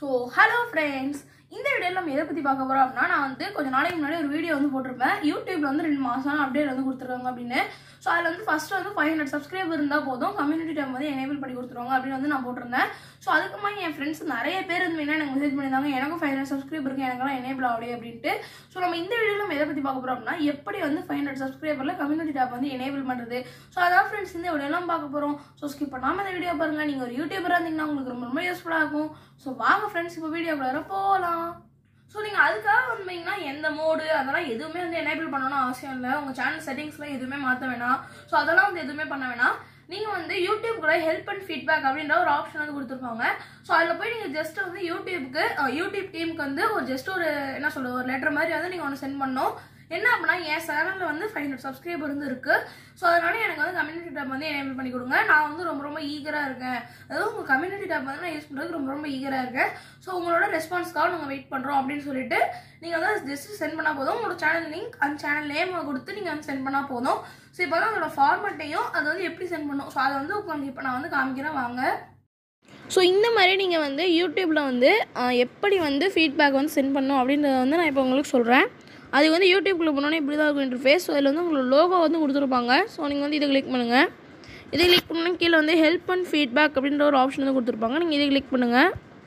so hello friends இந்த வீடியோவில் நம்ம எதை பற்றி பார்க்க போகிறோம் அப்படின்னா நான் வந்து கொஞ்ச நாளைக்கு முன்னாடி ஒரு வீடியோ வந்து போட்டிருப்பேன் யூடியூப்ல வந்து ரெண்டு மாதம் அப்டேட் வந்து கொடுத்துருக்காங்க அப்படின்னு ஸோ அதில் வந்து ஃபர்ஸ்ட் வந்து ஃபைவ் ஹண்ட்ரட் சப்ஸ்கிரைபர் இருந்தால் போதும் கம்யூனிட்டி டைம் வந்து எனேபிள் பண்ணி கொடுத்துருவாங்க அப்படின்னு வந்து நான் போட்டிருந்தேன் ஸோ அதுக்குமா என் ஃப்ரெண்ட்ஸ் நிறைய பேர் வந்து என்ன எனக்கு மெசேஜ் பண்ணியிருந்தாங்க எனக்கும் ஃபைவ் ஹண்ட்ரட் சப்ஸ்கிரைபர் இருக்கு எனக்கெல்லாம் எனேபிள் ஆகலையே அப்படின்ட்டு ஸோ நம்ம இந்த வீடியோவில் நம்ம எதை பற்றி பார்க்க போகிறோம் அப்படின்னா எப்படி வந்து ஃபைவ் ஹண்ட்ரட் சப்ஸ்கிரைபரில் கம்யூனிட்டி டேப் வந்து எனேபிள் பண்ணுறது ஸோ அதான் ஃப்ரெண்ட்ஸ் இந்த வீடியோலாம் பார்க்க போகிறோம் ஸோ ஸ்கிப் பண்ணாமல் இந்த வீடியோ பாருங்கள் நீங்கள் ஒரு யூடியூபராக இருந்தீங்கன்னா உங்களுக்கு ரொம்ப ரொம்ப யூஸ்ஃபுல்லாக இருக்கும் ஸோ வாங்க ஃப்ரெண்ட்ஸ் இப்போ வீடியோக்குள்ளார போகலாம் ஸோ நீங்கள் அதுக்காக வந்தீங்கன்னா எந்த மோடு அதெல்லாம் எதுவுமே வந்து எனேபிள் பண்ணணும்னு அவசியம் இல்லை உங்கள் சேனல் செட்டிங்ஸ்லாம் எதுவுமே மாற்ற வேணாம் ஸோ அதெல்லாம் வந்து எதுவுமே பண்ண வேணாம் நீங்கள் வந்து யூடியூப் கூட ஹெல்ப் அண்ட் ஃபீட்பேக் அப்படின்ற ஒரு ஆப்ஷன் வந்து கொடுத்துருப்பாங்க ஸோ அதில் போய் நீங்கள் ஜஸ்ட் வந்து யூடியூப்க்கு அஹ், யூடியூப் டீமுக்கு வந்து ஒரு ஜஸ்ட் ஒரு என்ன சொல்றது ஒரு லெட்டர் மாதிரி வந்து நீங்கள் ஒன்று சென்ட் பண்ணணும் என்ன அப்படின்னா என் சேனலில் வந்து ஃபைவ் ஹண்ட்ரட் சப்ஸ்கிரைபர் வந்து இருக்கு ஸோ அதனால எனக்கு வந்து கம்யூனிட்டி டேப் வந்து எனேபிள் பண்ணி கொடுங்க நான் வந்து ரொம்ப ரொம்ப ஈகராக இருக்கேன் அதாவது உங்கள் கம்யூனிட்டி டேப் வந்து நான் யூஸ் பண்ணுறதுக்கு ரொம்ப ரொம்ப ஈகராக இருக்கேன் ஸோ உங்களோட ரெஸ்பான்ஸ்க்காக நாங்கள் வெயிட் பண்ணுறோம் அப்படின்னு சொல்லிட்டு நீங்கள் வந்து ஜஸ்ட் சென்ட் பண்ணால் போதும் உங்களோட சேனல் லிங்க் அந்த சேனல் நேம் கொடுத்து நீங்கள் வந்து சென்ட் பண்ணால் போதும் ஸோ இப்போ வந்து அதோட ஃபார்மட்டையும் அது வந்து எப்படி சென்ட் பண்ணும் ஸோ அதை வந்து உங்களுக்கு இப்போ நான் வந்து காமிக்கிறேன் வாங்க ஸோ இந்த மாதிரி நீங்கள் வந்து யூடியூப்பில் வந்து ஆஹ், எப்படி வந்து ஃபீட்பேக் வந்து சென்ட் பண்ணணும் அப்படின்றத வந்து நான் இப்போ உங்களுக்கு சொல்கிறேன் அது வந்து யூடியூப்குள்ளே போனோன்னே இப்படி தான் இருக்கும் இன்டர்ஃபேஸ் ஸோ அதில் வந்து உங்களுக்கு லோகோ வந்து கொடுத்துருப்பாங்க ஸோ நீங்கள் வந்து இதை கிளிக் பண்ணுங்கள் இதை கிளிக் பண்ணால் கீழே வந்து ஹெல்ப் அண்ட் ஃபீட்பேக் அப்படின்ற ஒரு ஆப்ஷன் வந்து கொடுத்துருப்பாங்க நீங்கள் இதை கிளிக் பண்ணுங்கள்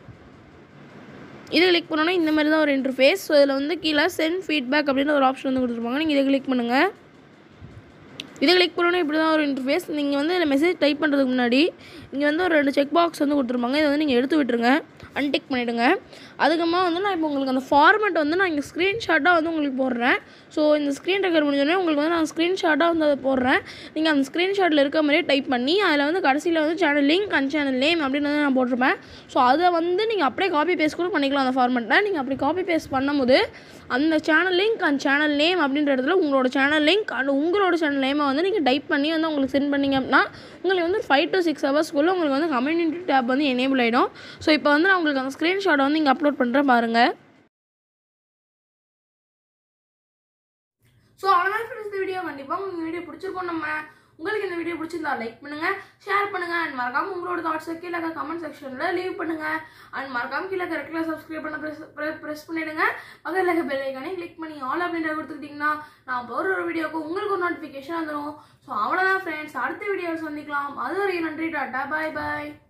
இதை கிளிக் பண்ணோன்னா இந்த மாதிரி தான் ஒரு இன்டர்ஃபேஸ் ஸோ இதில் வந்து கீழே சென்ட் ஃபீட்பேக் அப்படின்ற ஒரு ஆப்ஷன் வந்து கொடுத்துருப்பாங்க நீங்கள் இதை கிளிக் பண்ணுங்கள் இதை கிளிக் பண்ணோன்னே இப்படி தான் ஒரு இன்டர்ஃபேஸ் நீங்கள் வந்து இதில் மெசேஜ் டைப் பண்ணுறதுக்கு முன்னாடி இங்கே வந்து ஒரு ரெண்டு செக் பாக்ஸ் வந்து கொடுத்துருப்பாங்க இதை வந்து நீங்கள் எடுத்து விட்டுருங்க அன்டிக் பண்ணிவிடுங்க அதுக்கப்புறமா வந்து நான் இப்போ உங்களுக்கு அந்த ஃபார்மெட் வந்து நான் இங்கே ஸ்க்ரீன்ஷாட்டாக வந்து உங்களுக்கு போடுறேன் ஸோ இந்த ஸ்க்ரீன் ரெக்கார்ட் முடிஞ்சோடனே உங்களுக்கு வந்து நான் ஸ்க்ரீன்ஷாட்டாக வந்து அதை போடுறேன் நீங்கள் அந்த ஸ்க்ரீன்ஷாட்டில் இருக்க மாதிரியே டைப் பண்ணி அதில் வந்து கடைசியில் வந்து channel link and channel name அப்படின்னு வந்து நான் போட்டிருப்பேன் ஸோ அதை வந்து நீங்கள் அப்படியே காப்பி பேஸ்ட் கூட பண்ணிக்கலாம் அந்த ஃபார்மெட்டில் நீங்கள் அப்படி காப்பி பேஸ்ட் பண்ணும்போது அந்த channel link and channel name அப்படின்ற இடத்துல உங்களோட சேனல் லிங்க் அண்ட் உங்களோட சேனல் நேமை வந்து நீங்கள் டைப் பண்ணி வந்து உங்களுக்கு சென்ட் பண்ணீங்க அப்படின்னா உங்களுக்கு வந்து ஃபைவ் டு சிக்ஸ் ஹவர்ஸ்க்குள்ளே உங்களுக்கு வந்து கம்யூனிட்டி டேப் வந்து எனேபிள் ஆகிடும் ஸோ இப்போ வந்து நான் உங்களுக்கு அந்த ஸ்க்ரீன்ஷாட்டை வந்து இங்கே அப்லோட் பண்ணுறேன் பாருங்கள் ஸோ அவ்வளோதான் ஃப்ரெண்ட்ஸ் இந்த வீடியோ கண்டிப்பாக உங்களுக்கு வீடியோ பிடிச்சிருக்கோம் நம்ம உங்களுக்கு இந்த வீடியோ பிடிச்சிருந்தா லைக் பண்ணுங்க ஷேர் பண்ணுங்க அண்ட் மறக்காம உங்களோட தாட்ஸை கீழே கமெண்ட் செக்ஷனில் லீவ் பண்ணுங்க அண்ட் மறக்காம கீழே கரெக்டாக சப்ஸ்கிரைப் பண்ண ப்ரெஸ் ப்ரெஸ் பண்ணிடுங்க பக்கத்தில் இருக்க பெல் ஐக்கானே கிளிக் பண்ணி ஆல் அப்படின்ற கொடுத்துக்கிட்டிங்கன்னா நான் போகிற ஒரு வீடியோக்கு உங்களுக்கு ஒரு நோட்டிஃபிகேஷன் வந்துடும் ஸோ அவ்வளோதான் ஃப்ரெண்ட்ஸ் அடுத்த வீடியோவில் சந்திக்கலாம் அது வரைக்கும் நன்றி டாட்டா பாய் பாய்